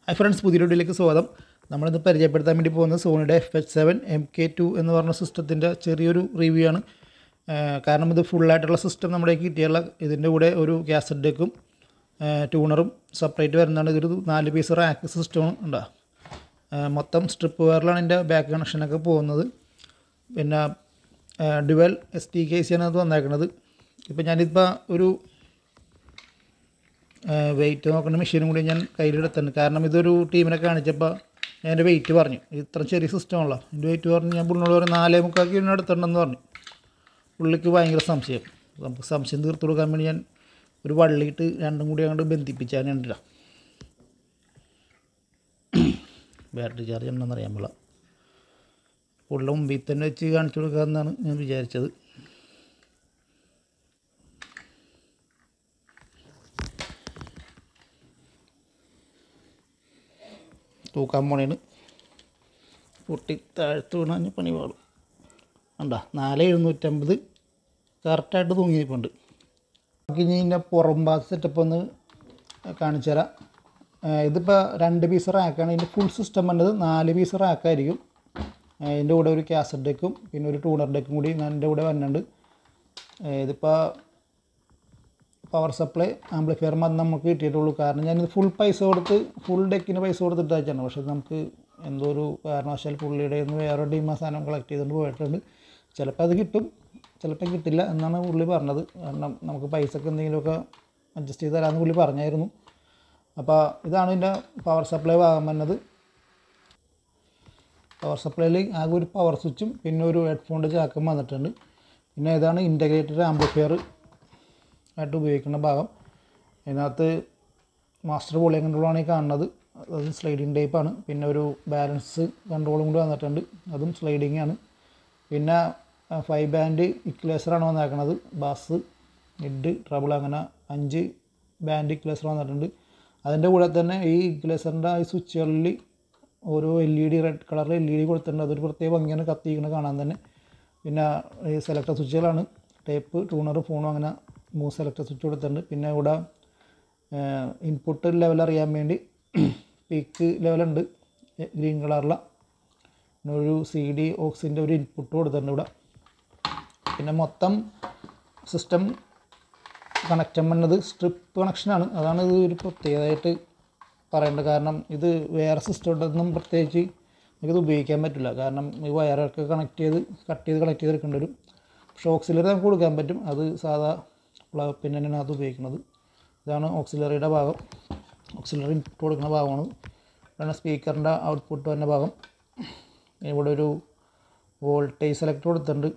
hi friends പുതിയ വീഡിയോയിലേക്ക് സ്വാഗതം നമ്മളിന്ന് പരിചയപ്പെടുത്താൻ വേണ്ടി പോകുന്നത് സോണിയുടെ F H seven M K two എന്ന് പറഞ്ഞ സിസ്റ്റത്തിൻ്റെ ചെറിയൊരു റിവ്യൂ ആണ് ഏഹ് കാരണം ഇത് ഫുള്ളായിട്ടുള്ള സിസ്റ്റം നമ്മുടെ കിട്ടിയുള്ള ഇതിൻ്റെ കൂടെ ഒരു ഗ്യാസറ്റ് ഡെക്കും ട്യൂണറും സെപ്പറേറ്റ് വരുന്നതാണ് ഇതൊരു നാല് പീസ് റാക്ക് സിസ്റ്റമാണ് ഉണ്ടോ ഏഹ് മൊത്തം സ്ട്രിപ്പ് വയറിലാണ് ഇതിൻ്റെ ബാക്ക് കണക്ഷനൊക്കെ പോകുന്നത് പിന്നെ dual S T K C ആണ് അത് വന്നേക്കുന്നത് ഇപ്പം ഞാനിപ്പോൾ ഒരു വെയിറ്റ് നോക്കുന്ന മെഷീനും കൂടി ഞാൻ കയ്യിലെടുത്തിട്ടുണ്ട് കാരണം ഇതൊരു ടീമിനെ കാണിച്ചപ്പോൾ ഞാൻ എൻ്റെ വെയിറ്റ് പറഞ്ഞു ഇത്ര ചെറിയ സിസ്റ്റമാണല്ലോ എൻ്റെ വെയിറ്റ് പറഞ്ഞ് ഞാൻ പുള്ളിനോട് പറഞ്ഞു നാലേ മുക്കാൽ കിലോ എടുത്തിട്ടുണ്ടെന്ന് പറഞ്ഞു പുള്ളിക്ക് ഭയങ്കര സംശയം നമുക്ക് സംശയം തീർത്തു കൊടുക്കാൻ വേണ്ടി ഞാൻ ഒരു വള്ളിയിട്ട് രണ്ടും കൂടി അങ്ങോട്ട് ബന്ധിപ്പിച്ചാൽ കണ്ടില്ല ബാറ്ററി ചാർജ് ഉണ്ടെന്ന് അറിയാൻ പാടില്ല പുള്ള മുമ്പിൽ തന്നെ വെച്ച് കാണിച്ചു കൊടുക്കാമെന്നാണ് ഞാൻ വിചാരിച്ചത് തൂക്കാൻ പോണേന് പൊട്ടി താഴ്ത്തു വീണാൽ പണി പാടും കണ്ടാ നാല് എഴുന്നൂറ്റമ്പത് കറക്റ്റായിട്ട് തൂങ്ങിയിട്ടുണ്ട് നമുക്ക് ഇനി ഇതിൻ്റെ പുറം ഭാഗത്ത് സെറ്റപ്പ് ഒന്ന് കാണിച്ചു തരാം ഏഹ് ഇതിപ്പോൾ രണ്ട് പീസ് റാക്കാണ് ഇതിൻ്റെ ഫുൾ സിസ്റ്റം വന്നത് നാല് പീസ് റാക്കായിരിക്കും ഏഹ് ഇതിൻ്റെ കൂടെ ഒരു കാസറ്റ് ഡെക്കും പിന്നെ ഒരു ടൂണർ ഡെക്കും കൂടി എൻ്റെ കൂടെ വരുന്നുണ്ട് ഏഹ് ഇതിപ്പോൾ പവർ സപ്ലൈ ആംപ്ലിഫയർ മാത്രം നമുക്ക് കിട്ടിയിട്ടുള്ളൂ കാരണം ഞാനിത് ഫുൾ പൈസ കൊടുത്ത് ഫുൾ ഡെക്കിന് പൈസ കൊടുത്തിട്ട് അയച്ചാണ് പക്ഷേ ഇത് നമുക്ക് എന്തോ ഒരു കാരണവശാൽ പുള്ളിയുടെ നിന്ന് വേറെ ടീം ആ സാധനം കളക്ട് ചെയ്തുകൊണ്ട് പോയിട്ടുണ്ട് ചിലപ്പോൾ അത് കിട്ടും ചിലപ്പോൾ കിട്ടില്ല എന്നാണ് പുള്ളി പറഞ്ഞത് കാരണം നമുക്ക് പൈസക്ക് എന്തെങ്കിലുമൊക്കെ അഡ്ജസ്റ്റ് ചെയ്ത് തരാമെന്ന് പുള്ളി പറഞ്ഞായിരുന്നു അപ്പോൾ ഇതാണ് ഇതിൻ്റെ പവർ സപ്ലൈ ഭാഗം വന്നത് പവർ സപ്ലൈയിൽ ആകെ ഒരു പവർ സ്വിച്ചും പിന്നെ ഒരു ഹെഡ്ഫോണിൻ്റെ ചാക്കും വന്നിട്ടുണ്ട് പിന്നെ ഇതാണ് ഇൻ്റഗ്രേറ്റഡ് ആംപ്ലിഫയർ ആയിട്ട് ഉപയോഗിക്കുന്ന ഭാഗം ഇതിനകത്ത് മാസ്റ്റർ വോളിയം കൺട്രോളാണ് ഈ കാണുന്നത് അത് സ്ലൈഡിങ് ടൈപ്പാണ് പിന്നെ ഒരു ബാലൻസ് കൺട്രോളും കൂടി വന്നിട്ടുണ്ട് അതും സ്ലൈഡിങ് ആണ് പിന്നെ ഫൈവ് ബാൻഡ് ഇക്ലേസറാണ് വന്നേക്കണത് ബാസ് മിഡ് ട്രബിൾ അങ്ങനെ അഞ്ച് ബാൻഡ് ഇക്ലേസർ വന്നിട്ടുണ്ട് അതിൻ്റെ കൂടെ തന്നെ ഈ ഇക്ലേസറിൻ്റെ ഈ സ്വിച്ചുകളിൽ ഓരോ എൽ ഇ ഡി റെഡ് കളറിൽ എൽ ഇ ഡി കൊടുത്തിട്ടുണ്ട് അതൊരു പ്രത്യേക ഭംഗിയാണ് കത്തിയിരിക്കുന്നത് കാണാൻ തന്നെ പിന്നെ ഈ സെലക്ടർ സ്വിച്ചുകളാണ് ടേപ്പ് ട്യൂണർ ഫോണും അങ്ങനെ മൂന്ന് സെലക്ടർ സ്വിച്ച് കൊടുത്തിട്ടുണ്ട് പിന്നെ ഇവിടെ ഇൻപുട്ട് ലെവൽ അറിയാൻ വേണ്ടി പീക്ക് ലെവലുണ്ട് ഗ്രീൻ കളറിലെ പിന്നെ ഒരു സി ഡി ഓക്സിൻ്റെ ഒരു ഇൻപുട്ട് കൊടുത്തിട്ടുണ്ട് ഇവിടെ പിന്നെ മൊത്തം സിസ്റ്റം കണക്ഷൻ വന്നത് സ്ട്രിപ്പ് കണക്ഷനാണ് അതാണ് ഇത് ഒരു പ്രത്യേകതയായിട്ട് പറയേണ്ടത് കാരണം ഇത് വേറെ സിസ്റ്റം ഉണ്ടെന്നും പ്രത്യേകിച്ച് നമുക്കിത് ഉപയോഗിക്കാൻ പറ്റില്ല കാരണം ഈ വയറൊക്കെ കണക്ട് ചെയ്ത് കട്ട് ചെയ്ത് കണക്ട് ചെയ്ത് എടുക്കേണ്ടി വരും പക്ഷേ ഓക്സിലറി നമുക്ക് കൊടുക്കാൻ പറ്റും അത് സാധാ പ്ലഗ് പിന്നിനാണ് അത് ഉപയോഗിക്കുന്നത് ഇതാണ് ഓക്സിലറിയുടെ ഭാഗം ഓക്സിലറി ഇൻപുട്ട് കൊടുക്കുന്ന ഭാഗമാണ് ഇതാണ് സ്പീക്കറിൻ്റെ ഔട്ട്പുട്ട് വരുന്ന ഭാഗം ഇവിടെ ഒരു വോൾട്ടേജ് സെലക്ടർ കൊടുത്തിട്ടുണ്ട്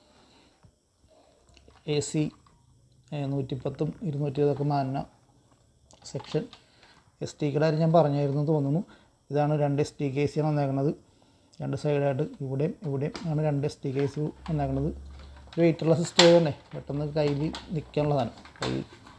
എ സി നൂറ്റിപ്പത്തും ഇരുന്നൂറ്റി ഇതൊക്കെ മാറ്റുന്ന സെക്ഷൻ എസ് ടി കാര്യം ഞാൻ പറഞ്ഞായിരുന്നു തോന്നുന്നു ഇതാണ് രണ്ട് എസ് ടി കെ സി ആണ് വന്നേക്കുന്നത് രണ്ട് സൈഡായിട്ട് ഇവിടെയും ഇവിടെയും ആണ് രണ്ട് എസ് ടി കെ സി വന്നേക്കുന്നത് ഒരു വെയിറ്റുള്ള സിസ്റ്റം തന്നെ പെട്ടെന്ന് കയ്യിൽ നിൽക്കാനുള്ളതാണ് കൈ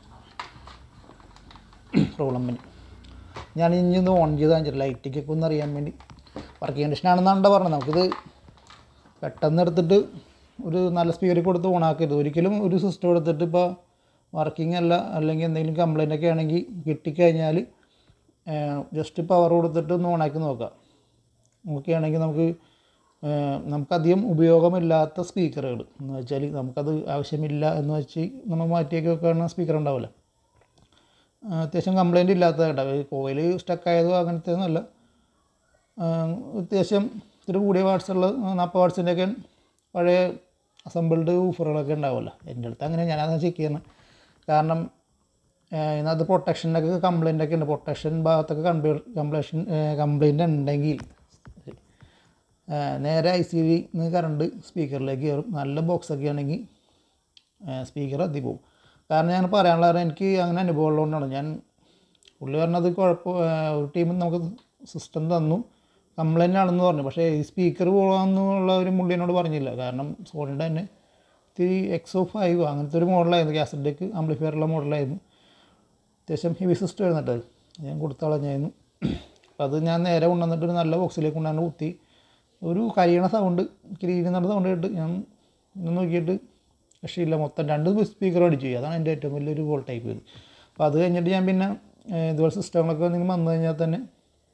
പ്രോബ്ലം പനി ഞാൻ ഇനി ഒന്ന് ഓൺ ചെയ്ത് കാണിച്ചിട്ട് ലൈറ്റിക്കൊക്കെ ഒന്ന് അറിയാൻ വേണ്ടി വർക്കിംഗ് കണ്ടീഷൻ ആണെന്നാണ് പറഞ്ഞത് നമുക്കിത് പെട്ടെന്ന് എടുത്തിട്ട് ഒരു നല്ല സ്പീക്കറിൽ കൊടുത്ത് ഓണാക്കരുത് ഒരിക്കലും ഒരു സിസ്റ്റം എടുത്തിട്ട് ഇപ്പോൾ വർക്കിംഗ് അല്ല അല്ലെങ്കിൽ എന്തെങ്കിലും കംപ്ലൈൻ്റ് ഒക്കെ ആണെങ്കിൽ കിട്ടിക്കഴിഞ്ഞാൽ ജസ്റ്റ് പവർ കൊടുത്തിട്ട് ഒന്ന് ഓണാക്കി നോക്കാം ഓക്കെ ആണെങ്കിൽ നമുക്ക് നമുക്കധികം ഉപയോഗമില്ലാത്ത സ്പീക്കറുകൾ എന്ന് വെച്ചാൽ നമുക്കത് ആവശ്യമില്ല എന്ന് വെച്ച് നമ്മൾ മാറ്റിയൊക്കെ വെക്കുന്ന സ്പീക്കർ ഉണ്ടാവില്ല അത്യാവശ്യം കംപ്ലൈൻറ്റ് ഇല്ലാത്ത കേട്ടോ കോയിൽ സ്റ്റക്കായതോ അങ്ങനത്തെ ഒന്നുമല്ല അത്യാവശ്യം ഇത്തിരി കൂടിയ വാട്സുള്ള നാൽപ്പത് വാട്സിൻ്റെയൊക്കെ പഴയ അസംബിൾഡ് ഊഫറുകളൊക്കെ ഉണ്ടാവുമല്ലോ എൻ്റെ അടുത്ത് അങ്ങനെ ഞാനത് ചെക്ക് ചെയ്യുന്നത് കാരണം ഇതിനകത്ത് പ്രൊട്ടക്ഷനൊക്കെ കംപ്ലൈൻ്റ് ഒക്കെ ഉണ്ട് പ്രൊട്ടക്ഷൻ ഭാഗത്തൊക്കെ കംപ്ലൈ കംപ്ലൈഷൻ കംപ്ലൈൻ്റ് ഉണ്ടെങ്കിൽ നേരെ ഐ സി നിന്ന് കറണ്ട് സ്പീക്കറിലേക്ക് കയറും നല്ല ബോക്സൊക്കെ ആണെങ്കിൽ സ്പീക്കർ അതി പോകും കാരണം ഞാൻ പറയാനുള്ള കാരണം എനിക്ക് അങ്ങനെ അനുഭവം ഉള്ളതുകൊണ്ടാണ് ഞാൻ പുള്ളി പറഞ്ഞത് കുഴപ്പം ഒരു ടീമിൽ നമുക്ക് സിസ്റ്റം തന്നു കംപ്ലൈൻ്റ് ആണെന്ന് പറഞ്ഞു പക്ഷേ ഈ സ്പീക്കർ പോകാമെന്നുള്ള ഒരു മുള്ളി എന്നോട് പറഞ്ഞില്ല കാരണം സോണിയുടെ തന്നെ ഇത്തിരി എക്സോ ഫൈവ് അങ്ങനത്തെ ഒരു മോഡലായിരുന്നു കാസറ്റ് ഡെക്ക് ആംപ്ലിഫയറുള്ള മോഡലായിരുന്നു അത്യാവശ്യം ഹെവി സിസ്റ്റം ആയിരുന്നു കേട്ടോ ഞാൻ കൊടുത്ത കളഞ്ഞായിരുന്നു അപ്പോൾ അത് ഞാൻ നേരെ കൊണ്ടുവന്നിട്ട് ഒരു നല്ല ബോക്സിലേക്ക് കൊണ്ടുവന്ന് കുത്തി ഒരു കരിയണ സൗണ്ട് കിരീരി നടന്ന സൗണ്ട് കേട്ട് ഞാൻ ഇന്ന് നോക്കിയിട്ട് രക്ഷയില്ല മൊത്തം രണ്ട് സ്പീക്കർ അടിച്ചു പോയി അതാണ് എൻ്റെ ഏറ്റവും വലിയൊരു ഗോൾ ടൈപ്പ് ചെയ്ത് അപ്പോൾ അത് കഴിഞ്ഞിട്ട് ഞാൻ പിന്നെ ഏഹ്, ഇതുപോലെ സിസ്റ്റങ്ങളൊക്കെ നിങ്ങൾ വന്നു കഴിഞ്ഞാൽ തന്നെ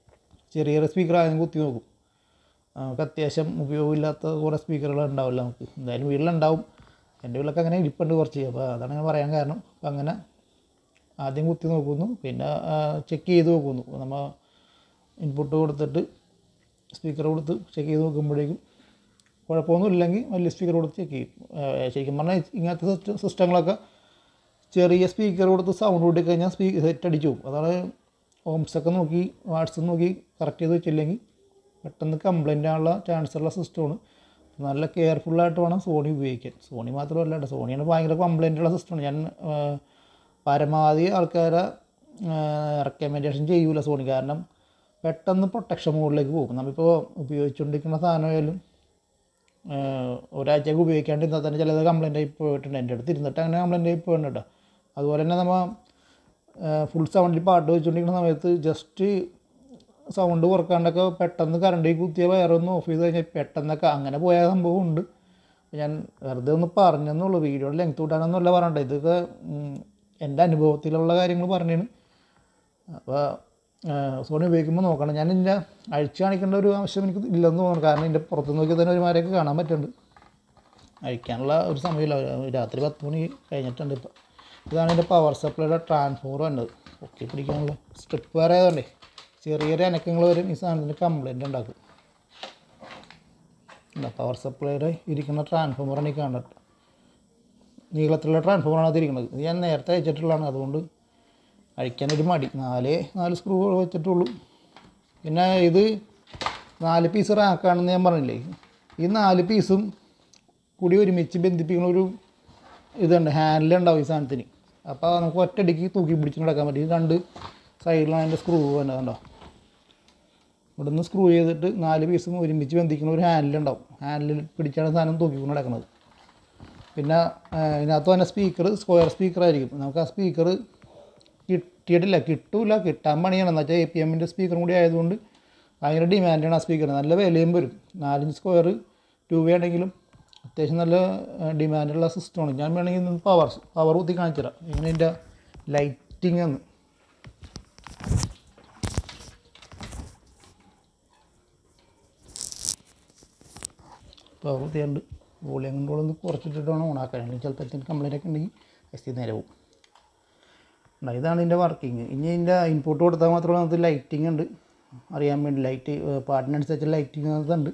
ചെറിയ ചെറിയ സ്പീക്കർ ആദ്യം കുത്തി നോക്കും നമുക്ക് അത്യാവശ്യം ഉപയോഗമില്ലാത്ത കുറേ സ്പീക്കറുകൾ ഉണ്ടാവില്ല നമുക്ക് എന്തായാലും വീട്ടിലുണ്ടാവും എൻ്റെ വീട്ടിലൊക്കെ അങ്ങനെ ഇരിപ്പുണ്ട് കുറച്ച് അപ്പോൾ അതാണ് ഞാൻ പറയാൻ കാരണം അപ്പം അങ്ങനെ ആദ്യം കുത്തി നോക്കുന്നു പിന്നെ ചെക്ക് ചെയ്ത് നോക്കുന്നു നമ്മൾ ഇൻപുട്ട് കൊടുത്തിട്ട് സ്പീക്കർ കൊടുത്ത് ചെക്ക് ചെയ്ത് നോക്കുമ്പോഴേക്കും കുഴപ്പമൊന്നും ഇല്ലെങ്കിൽ വലിയ സ്പീക്കർ കൊടുത്ത് ചെക്ക് ചെയ്യും ആ, ശരിക്കും പറഞ്ഞാൽ ഇങ്ങനത്തെ സിസ്റ്റ- സിസ്റ്റങ്ങളൊക്കെ ചെറിയ സ്പീക്കർ കൊടുത്ത് സൗണ്ട് കൂട്ടി കഴിഞ്ഞാൽ സ്പീ സെറ്റ് അടിച്ചു പോകും അതാണ് ഓംസൊക്കെ നോക്കി വാട്സ് നോക്കി കറക്റ്റ് ചെയ്ത് വെച്ചില്ലെങ്കിൽ പെട്ടെന്ന് കംപ്ലൈൻ്റ് ആണുള്ള ചാൻസ് ഉള്ള സിസ്റ്റമാണ് നല്ല കെയർഫുള്ളായിട്ട് വേണം സോണി ഉപയോഗിക്കാൻ സോണി മാത്രമല്ല കേട്ടോ സോണിയാണ് ഭയങ്കര കംപ്ലൈൻ്റ് ഉള്ള സിസ്റ്റമാണ് ഞാൻ ആ, പരമാവധി ആൾക്കാരെ റെക്കമെൻഡേഷൻ ചെയ്യൂല സോണി കാരണം പെട്ടെന്ന് പ്രൊട്ടക്ഷൻ മോഡിലേക്ക് പോകും നമ്മളിപ്പോൾ ഉപയോഗിച്ചുകൊണ്ടിരിക്കുന്ന സാധനമായാലും ഏഹ് ഒരാഴ്ചയൊക്കെ ഉപയോഗിക്കാണ്ട് ഇരുന്നാൽ തന്നെ ചിലത് കംപ്ലൈൻ്റ് ആയി പോയിട്ടുണ്ട് എൻ്റെ അടുത്ത് ഇരുന്നിട്ട് അങ്ങനെ കംപ്ലൈൻ്റ് ആയി പോയിട്ടുണ്ട് കേട്ടോ അതുപോലെ തന്നെ നമ്മൾ ഫുൾ സൗണ്ടിൽ പാട്ട് വെച്ചുകൊണ്ടിരിക്കുന്ന സമയത്ത് ജസ്റ്റ് സൗണ്ട് കുറക്കാണ്ടൊക്കെ പെട്ടെന്ന് കറണ്ടിൽ കുത്തിയ വയറൊന്ന് ഓഫ് ചെയ്ത് കഴിഞ്ഞാൽ പെട്ടെന്നൊക്കെ അങ്ങനെ പോയ സംഭവം ഉണ്ട് ഞാൻ വെറുതെ ഒന്ന് പറഞ്ഞെന്നുള്ളൂ വീഡിയോയുടെ ലെങ്ത് കൂട്ടാനൊന്നുമല്ല പറയണ്ട ഇതൊക്കെ ഉം, എൻ്റെ അനുഭവത്തിലുള്ള കാര്യങ്ങൾ പറഞ്ഞാണ് അപ്പോൾ സോണി ഉപയോഗിക്കുമ്പോൾ നോക്കണം ഞാൻ ഇതിൻ്റെ അഴിച്ച് കാണിക്കേണ്ട ഒരു ആവശ്യം എനിക്ക് ഇല്ലെന്ന് തോന്നുന്നു കാരണം ഇതിൻ്റെ പുറത്ത് നോക്കിയാൽ തന്നെ ഒരുമാരൊക്കെ കാണാൻ പറ്റുന്നുണ്ട് അഴിക്കാനുള്ള ഒരു സമയമില്ല ഒരു രാത്രി പത്ത് മണി കഴിഞ്ഞിട്ടുണ്ട് ഇപ്പോൾ ഇതാണ് എൻ്റെ പവർ സപ്ലൈയുടെ ട്രാൻസ്ഫോർ വന്നത് പൊക്കി പിടിക്കാനുള്ള സ്ട്രിപ്പ് വേറെ ആയതുകൊണ്ടേ ചെറിയ ചെറിയ അനക്കങ്ങൾ വരും ഈ സാധനത്തിന് കംപ്ലൈൻറ്റ് ഉണ്ടാക്കും എന്താ പവർ സപ്ലൈയുടെ ഇരിക്കുന്ന ട്രാൻസ്ഫോമറാണ് ഈ കാണുന്നത് നീളത്തിലുള്ള ട്രാൻസ്ഫോമറാണ് അതിരിക്കുന്നത് ഇത് ഞാൻ നേരത്തെ അയച്ചിട്ടുള്ളതാണ് അതുകൊണ്ട് അഴിക്കാനൊരു മടി നാല് നാല് സ്ക്രൂ വെച്ചിട്ടുള്ളൂ പിന്നെ ഇത് നാല് പീസ് റാക്കാണെന്ന് ഞാൻ പറഞ്ഞില്ലേ ഈ നാല് പീസും കൂടി ഒരുമിച്ച് ബന്ധിപ്പിക്കുന്ന ഒരു ഇതുണ്ട് ഹാൻഡിൽ ഉണ്ടാവും ഈ സാധനത്തിന് അപ്പോൾ നമുക്ക് ഒറ്റയടിക്ക് തൂക്കി പിടിച്ച് നടക്കാൻ പറ്റും ഈ രണ്ട് സൈഡിലാണ് അതിൻ്റെ സ്ക്രൂ തന്നെ കണ്ടോ ഇവിടെ നിന്ന് സ്ക്രൂ ചെയ്തിട്ട് നാല് പീസും ഒരുമിച്ച് ബന്ധിക്കുന്ന ഒരു ഹാൻഡിൽ ഉണ്ടാവും ഹാൻഡിൽ പിടിച്ചാണ് സാധനം തൂക്കിക്കൊണ്ട് നടക്കുന്നത് പിന്നെ ആ, ഇതിനകത്ത് തന്നെ സ്പീക്കർ സ്ക്വയർ സ്പീക്കർ ആയിരിക്കും നമുക്ക് ആ സ്പീക്കർ കിട്ടിയിട്ടില്ല കിട്ടൂല കിട്ടാൻ പണിയാണ് എന്ന് വെച്ചാൽ എ പി എമ്മിൻ്റെ സ്പീക്കറും കൂടി ആയതുകൊണ്ട് ഭയങ്കര ഡിമാൻഡാണ് ആ സ്പീക്കറിന് നല്ല വിലയും വരും നാലഞ്ച് സ്ക്വയർ ടു വേ ആണെങ്കിലും അത്യാവശ്യം നല്ല ഡിമാൻഡുള്ള സിസ്റ്റമാണ് ഞാൻ വേണമെങ്കിൽ ഇന്ന് പവർ പവർ കുത്തി കാണിച്ചു തരാം ഇങ്ങനെ ഇതിൻ്റെ ലൈറ്റിംഗ് എന്ന് പവർ കുത്തിയുണ്ട് വോളിയം കൺട്രോൾ ഒന്ന് കുറച്ചിട്ടിട്ട് വേണം ഓണാക്കാൻ അല്ലെങ്കിൽ ചിലപ്പോൾ കംപ്ലൈൻ്റ് ഒക്കെ ഉണ്ടെങ്കിൽ എസ് നേരെ പോകും ഉണ്ടാ, ഇതാണ് ഇതിൻ്റെ വർക്കിംഗ് ഇനി ഇതിൻ്റെ ഇൻപുട്ട് കൊടുത്താൽ മാത്രമേ നമുക്ക് ലൈറ്റിംഗ് ഉണ്ട് അറിയാൻ വേണ്ടി ലൈറ്റ് പാട്ടിനനുസരിച്ച് ലൈറ്റിംഗ് ഉണ്ട്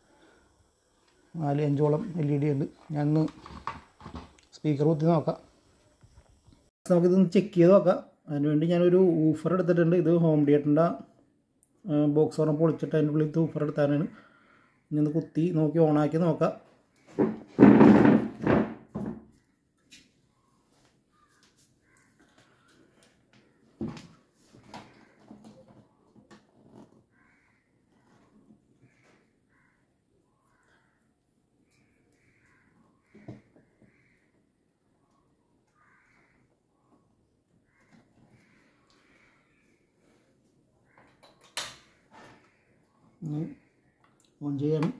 നാല് അഞ്ചോളം എൽ ഇ ഡി ഉണ്ട് ഞാനൊന്ന് സ്പീക്കർ കുത്തി നോക്കാം നമുക്കിതൊന്ന് ചെക്ക് ചെയ്ത് നോക്കാം അതിനുവേണ്ടി ഞാനൊരു ഊഫർ എടുത്തിട്ടുണ്ട് ഇത് ഹോം തിയേറ്ററിൻ്റെ ബോക്സ് ഓണം പൊളിച്ചിട്ട് അതിൻ്റെ ഉള്ളിൽ ഊഫർ എടുത്താണ് ഇനി ഒന്ന് കുത്തി നോക്കി ഓണാക്കി നോക്കാം ഇനി ഓൺ ചെയ്യണം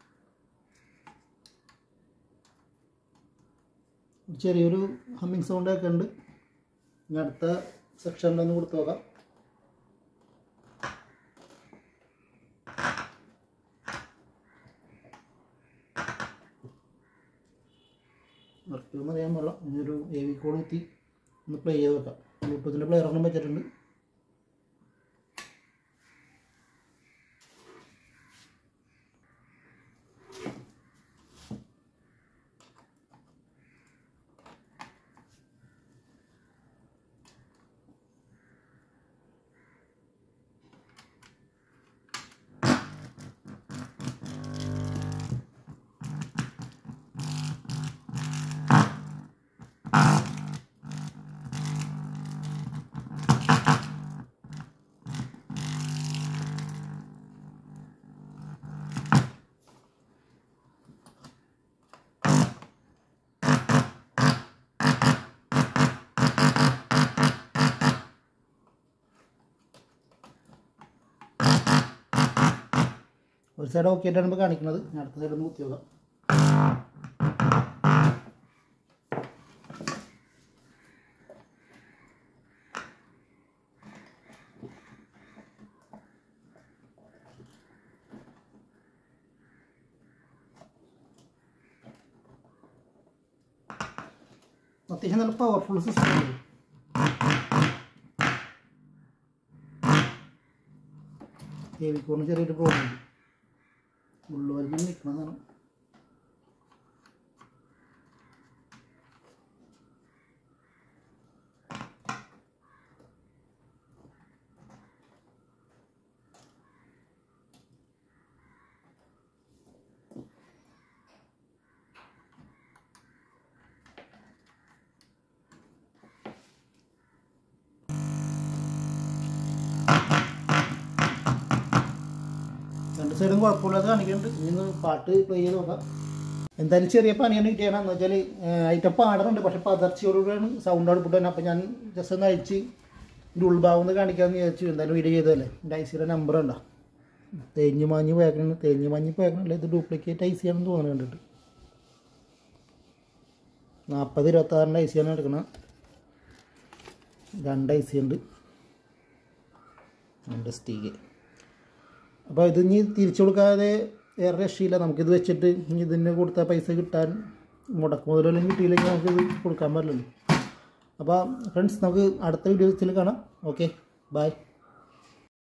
ചെറിയൊരു ഹമ്മിങ് സൗണ്ടൊക്കെ ഉണ്ട് ഇനി അടുത്ത സെക്ഷനിലൊന്ന് കൊടുത്ത് നോക്കാം നിർത്തിയൊന്നും അറിയാൻ പാടില്ല ഇനിയൊരു എ വി കോഡ് എത്തി ഒന്ന് പ്ലേ ചെയ്ത് വെക്കാം ബ്ലൂടൂത്തിൻ്റെ പ്ലെയർ ഒന്നും വെച്ചിട്ടുണ്ട് ഒരു സൈഡ് ഓക്കെ ആയിട്ടാണ് ഇപ്പോൾ കാണിക്കുന്നത് ഞാൻ അടുത്ത സൈഡ് ഒന്ന് കുത്തി നോക്കാം അത്യാവശ്യം നല്ല പവർഫുൾ സിസ്റ്റം ആണ് കേവിക്കോറിന് ചെറിയൊരു പ്രോബ്ലം ഉണ്ട് ഉള്ളുവരിഞ്ഞ് നിൽക്കണതാണ് രണ്ട് സൈഡും കുഴപ്പമില്ലാതെ കാണിക്കുന്നുണ്ട് ഇനി ഒന്ന് പാട്ട് പ്ലേ ചെയ്ത് നോക്കാം എന്തായാലും ചെറിയ പണിയാണ് കിട്ടിയാണ് എന്ന് വെച്ചാൽ ഐറ്റം പാടുന്നുണ്ട് പക്ഷെ പതർച്ചയോടുകൂടിയാണ് സൗണ്ട് ഔട്ട്പുട്ട് തന്നെ അപ്പോൾ ഞാൻ ജസ്റ്റ് ഒന്ന് അഴിച്ച് ഇതിൻ്റെ ഉൾഭാഗം ഒന്ന് കാണിക്കാമെന്ന് വിചാരിച്ചു എന്തായാലും വീഡിയോ ചെയ്തതല്ലേ എൻ്റെ ഐ സിയുടെ നമ്പർ ഉണ്ടോ തേഞ്ഞ് മാഞ്ഞ് പോയേക്കണം തേഞ്ഞ് മാഞ്ഞ് പോയേക്കണല്ലേ ഇത് ഡ്യൂപ്ലിക്കേറ്റ് ഐ സി ആണെന്ന് തോന്നുന്നു കണ്ടിട്ട് നാൽപ്പത് ഇരുപത്താറിൻ്റെ ഐ സി ആണ് എടുക്കണം രണ്ട് ഐ സി ഉണ്ട് രണ്ട് സ്റ്റീക്ക് അപ്പോൾ ഇത് ഇനി തിരിച്ചു കൊടുക്കാതെ വേറെ രക്ഷയില്ല നമുക്കിത് വെച്ചിട്ട് ഇനി ഇതിന് കൊടുത്ത പൈസ കിട്ടാൻ മുടക്ക് മുതലെല്ലാം കിട്ടിയില്ലെങ്കിൽ നമുക്കിത് കൊടുക്കാൻ പറ്റില്ലല്ലോ അപ്പോൾ ഫ്രണ്ട്സ് നമുക്ക് അടുത്ത വീഡിയോസിൽ കാണാം ഓക്കെ ബൈ